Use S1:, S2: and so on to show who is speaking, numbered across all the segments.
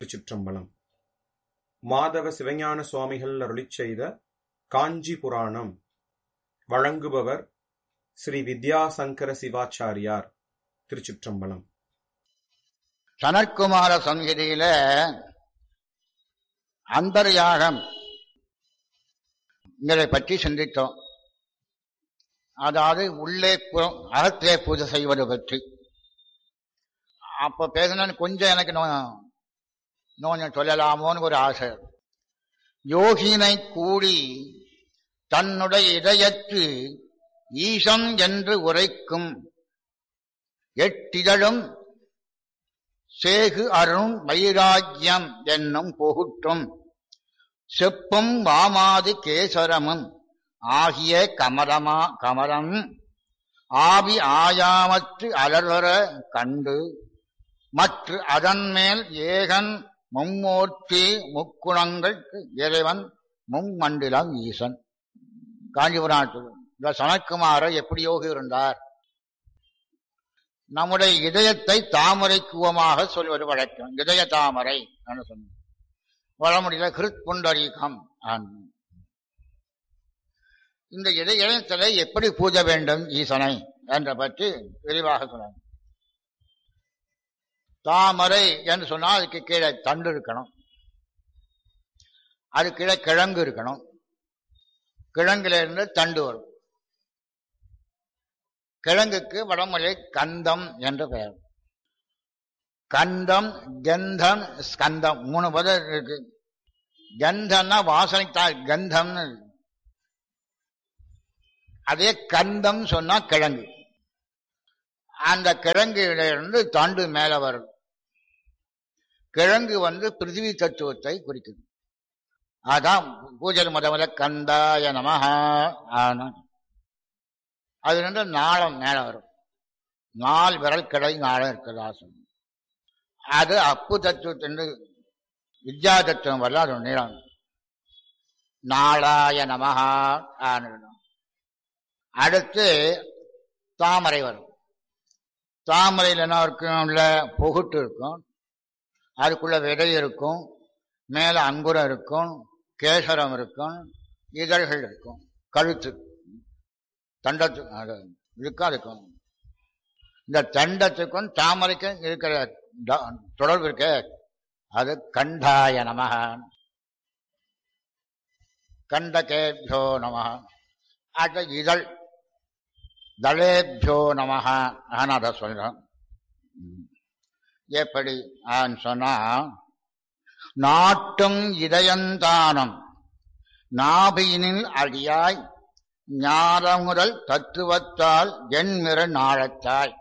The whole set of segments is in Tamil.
S1: திருச்சிற்றம்பலம் மாதவ சிவஞான சுவாமிகள் அருளிச் செய்த காஞ்சி புராணம் வழங்குபவர் ஸ்ரீ வித்யாசங்கர சிவாச்சாரியார் திருச்சிற்றம்பலம்
S2: சனற்குமார சம்ஹிதையில அந்தர்யாகம் இதை பற்றி சிந்தித்தோம் அதாவது உள்ளே பு- அகத்திலே பூஜை செய்வது பற்றி அப்ப பேசினு கொஞ்சம் எனக்கு நோ- நோஞ்சம் சொல்லலாமோன்னு ஒரு ஆசை யோகினை கூடி தன்னுடைய இதயத்து ஈசன் என்று உரைக்கும் எட்டிதழும் சேகு அருண் வைராக்கியம் என்னும் புகுற்றும் செப்பும் வாமாதி கேசரமும் ஆகிய கமலமா கமலம் ஆவி ஆயாமற்று அலர்வர கண்டு மற்ற அதன் மேல் ஏகன் மும்மூர்த்தி முக்குணங்கள் இறைவன் மும்மண்டிலம் ஈசன் காஞ்சிபுராணத்தில் இந்த சனக்குமார எப்படி யோகி இருந்தார் நம்முடைய இதயத்தை தாமரை கூவமாக சொல்வது வழக்கம் இதய தாமரை என்று சொன்னோம் வளமுடியில கிருத் புண்டரீகம் ஆன்னு. இந்த இதயத்திலே எப்படி பூஜை வேண்டும் ஈசனை என்ற பற்றி விரிவாக சொன்னாங்க தாமரை என்று சொன்னால் அதுக்கு கீழே தண்டு இருக்கணும் அது கீழே கிழங்கு இருக்கணும் கிழங்குல இருந்து தண்டு வரும் கிழங்குக்கு வடமொழி கந்தம் என்று பெயர் கந்தம் கந்தம் ஸ்கந்தம் மூணு பதம் இருக்கு கந்தம்னா வாசனை தா கந்தம்னு இருக்கு. அதே கந்தம் சொன்னா கிழங்கு அந்த கிழங்குல இருந்து தண்டு மேல வரும் கிழங்கு வந்து பிருத்திவி தத்துவத்தை குறிக்குது அதான் பூஜை முதல்ல கந்தாய நமஹ ஆனா அது வந்து நாளம் மேல வரும் நால் விரல் கடை நாளம் இருக்கிறதா சொல்லு அது அப்பு தத்துவத்தின் வித்யா தத்துவம் வரல அது நீளம் நாளாய நமஹா ஆனிடும் அடுத்து தாமரை வரும் தாமரையில் என்ன இருக்கும் உள்ள புகுட்டு இருக்கும் அதுக்குள்ள விதை இருக்கும் மேல அங்குரம் இருக்கும் கேசரம் இருக்கும் இதழ்கள் இருக்கும் கழுத்து தண்டத்து அது இருக்கும் அதுக்கும் இந்த தண்டத்துக்கும் தாமரைக்கும் இருக்கிற த- தொடர்பு இருக்க அது கண்டாய நமக கண்டகேபியோ நமக அது இதழ் தளேபியோ நமக நான் அதை சொல்றேன் ம். எப்படி ஆன்னு சொன்னா நாட்டும் இதயந்தானம் நாபியினில் அடியாய் ஞானமுதல் தத்துவத்தால் எண்மிற நாழத்தாய்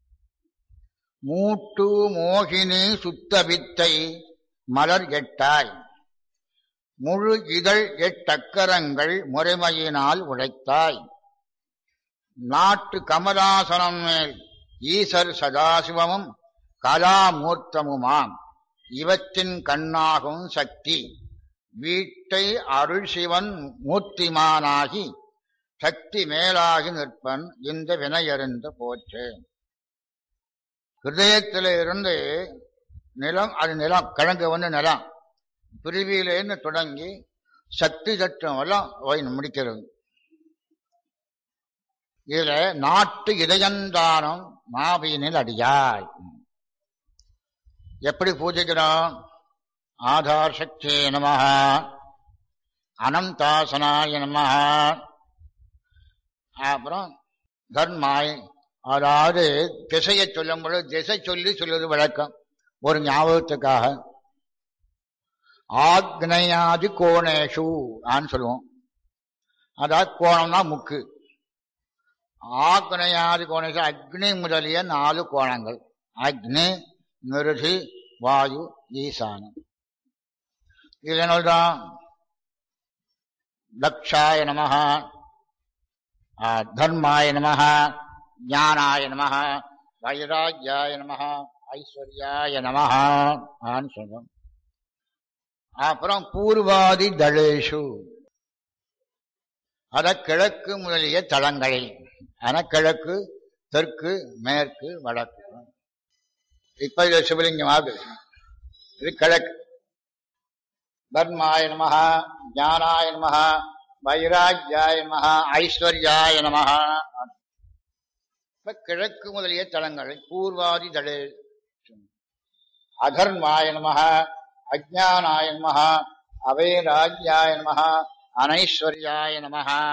S2: மூட்டு மோகினி சுத்தவித்தை மலர் எட்டாய் முழு இதழ் எட்டக்கரங்கள் முறைமையினால் உழைத்தாய் நாட்டு கமலாசனம் மேல் ஈசர் சதாசிவமும் கலாமூர்த்தமுமாம் இவற்றின் கண்ணாகும் சக்தி வீட்டை அருள் சிவன் மூர்த்திமானாகி சக்தி மேலாகி நிற்பன் இந்த வினையறிந்த போற்று ஹிருதயத்தில இருந்து நிலம் அது நிலம் கிழங்கு வந்து நிலம் பிரிவியிலேருந்து தொடங்கி சக்தி தத்துவம் எல்லாம் போய் முடிக்கிறது இதுல நாட்டு இதயந்தானம் மாவீனில் அடியாய் எப்படி பூஜிக்கிறோம் ஆதார் சக்தி நமஹ அனந்தாசனாய நமஹ அப்புறம் தர்மாய் அதாவது திசையை சொல்லும் பொழுது திசை சொல்லி சொல்வது வழக்கம் ஒரு ஞாபகத்துக்காக ஆக்னயாதி கோணேஷு ஆன்னு சொல்லுவோம் அதாவது கோணம்னா முக்கு ஆக்னயாதி கோணேஷு அக்னி முதலிய நாலு கோணங்கள் அக்னி நிருதி வாயு ஈசானம் இது என்னதான் தக்ஷாய நமஹ ஆ, தர்மாய நமஹ ஞானாய நமஹ வைராக்கியாய நமஹ ஐஸ்வர்யாய நமஹ ஆன்னு சொல்றோம் அப்புறம் பூர்வாதி தளேஷு அத கிழக்கு முதலிய தலங்களில் ஆனா கிழக்கு தெற்கு மேற்கு வடக்கு இப்ப இது சிவலிங்கமாக இது கிழக்கு தர்மாய நம ஞானாய நம வைராக்கியாய நம ஐஸ்வர்யாய நம இப்ப கிழக்கு முதலிய தலங்கள் பூர்வாதி தடு அதர்மாய நம அஜானாய நம அவைராக்கியாய நம அனைஸ்வர்யாய நம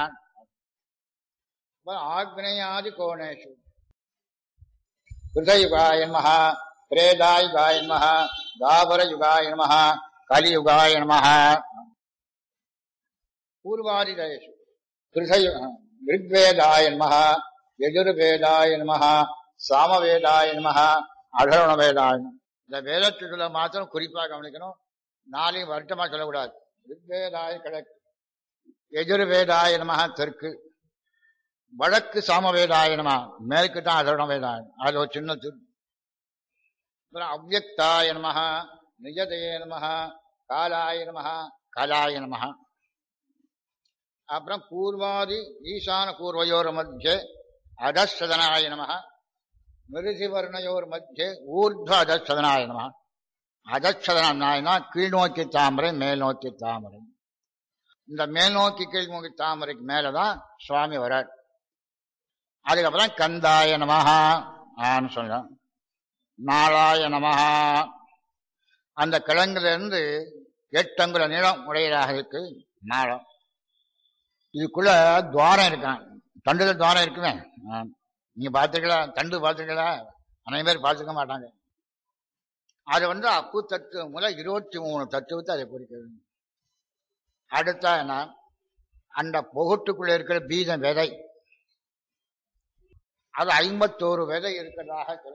S2: ஆக்னேயாதி கோணேஷு ஹிருதயுகாய நம பிரேதாயுகாய நம தாபரயுகாய நம கலியுகாய நம பூர்வாதிதேஷு ஹிருதயு ரிக்வேதாய நம எதிர்வேதாய நம சாமவேதாய நம அகரண வேதாய நம இந்த வேதத்துக்குள்ள மாத்திரம் குறிப்பாக கவனிக்கணும் நாளையும் வருத்தமா சொல்லக்கூடாது ரிக்வேதாய கிழக்கு எதிர்வேதாய நம தெற்கு வடக்கு சாமவேதாய நம மேற்கு தான் அதரண வேதாயம் அது ஒரு சின்ன திரு அப்புறம் அவ்வக்தாய நம நிஜதய நம காலாய நம கலாய நம அப்புறம் பூர்வாதி ஈசான பூர்வயோர் மத்திய அதசதனாய நம மிருதிவர்ணயோர் மத்திய ஊர்த்வ அதசதனாய நம அதசதனாயனா கீழ்நோக்கி தாமரை மேல் நோக்கி தாமரை இந்த மேல் நோக்கி கீழ் நோக்கி தாமரைக்கு மேலதான் சுவாமி வரார் அதுக்கப்புறம் கந்தாய நமஹா ஆன்னு சொல்றான் நாளாய நமஹா அந்த கிழங்குல இருந்து எட்டு அங்குல நீளம் உடையதாக இருக்கு நாளம் இதுக்குள்ள துவாரம் இருக்கான் தண்டுல துவாரம் இருக்குமே ஆ. நீங்க பார்த்துருக்கீங்களா தண்டு பார்த்துருக்கீங்களா அனைவரும் பேர் பார்த்துக்க மாட்டாங்க அது வந்து அப்பு தத்து முதல் இருபத்தி மூணு தத்துவத்தை அதை குறிக்கிறது அடுத்த என்ன அந்த பொகுட்டுக்குள்ள இருக்கிற பீஜம் விதை அது ஐம்பத்தோரு விதை இருக்கிறதாக